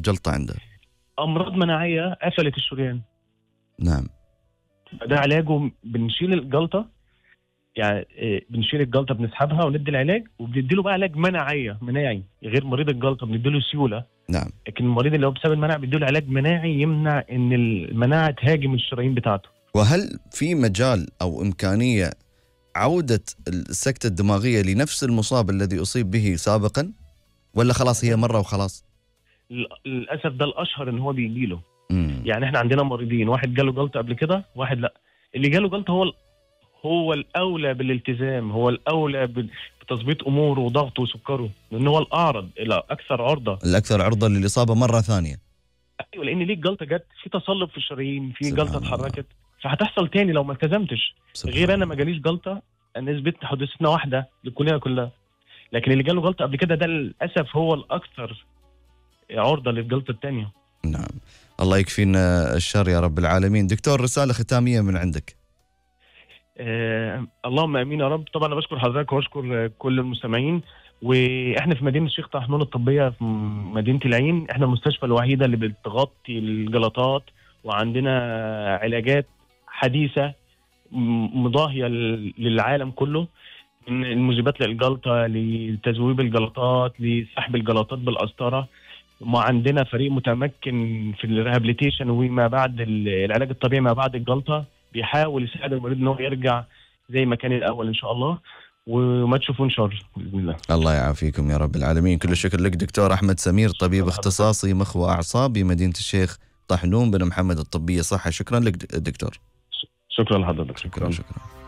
جلطه عنده امراض مناعيه قفلت الشريان نعم ده علاجه بنشيل الجلطه يعني إيه، بنشيل الجلطه بنسحبها وندي العلاج وبنديله بقى علاج مناعيه مناعي غير مريض الجلطه بنديله سيوله نعم لكن المريض اللي هو بسبب المناعه بنديله علاج مناعي يمنع ان المناعه تهاجم الشرايين بتاعته وهل في مجال او امكانيه عوده السكته الدماغيه لنفس المصاب الذي اصيب به سابقا ولا خلاص هي مره وخلاص؟ لل- للاسف ده الاشهر ان هو بيجي له مم. يعني احنا عندنا مريضين واحد جاله جلطه قبل كده واحد لا اللي جاله جلطه هو ال- هو الاولى بالالتزام هو الاولى بال- بتظبيط اموره وضغطه وسكره لان هو الاعرض الاكثر عرضه الاكثر عرضه للاصابه مره ثانيه ايوه لان ليه الجلطه جت في تصلب في الشرايين في سبحان جلطه الله. اتحركت فهتحصل تاني لو ما التزمتش سبحان غير انا الله. ما جاليش جلطه نسبه حدوثتنا واحده للكليه كلها لكن اللي جاله جلطه قبل كده ده للاسف هو الاكثر عرضه للجلطه الثانيه نعم الله يكفينا الشر يا رب العالمين دكتور رساله ختاميه من عندك آه اللهم امين يا رب طبعا انا بشكر حضرتك واشكر آه، كل المستمعين واحنا في مدينه الشيخ طحنون الطبيه في مدينه العين احنا المستشفى الوحيده اللي بتغطي الجلطات وعندنا علاجات حديثه م- مضاهيه لل- للعالم كله من المذيبات للجلطه لتذويب الجلطات لسحب الجلطات بالقسطره وعندنا فريق متمكن في الريهابيليتيشن وما بعد ال- العلاج الطبيعي ما بعد الجلطه بيحاول يساعد المريض ان هو يرجع زي ما كان الاول ان شاء الله وما تشوفون شر باذن الله الله يعافيكم يا رب العالمين كل الشكر لك دكتور احمد سمير طبيب شكراً اختصاصي مخ واعصاب بمدينه الشيخ طحنون بن محمد الطبيه صحه شكرا لك د- دكتور شكرا لحضرتك شكرا شكرا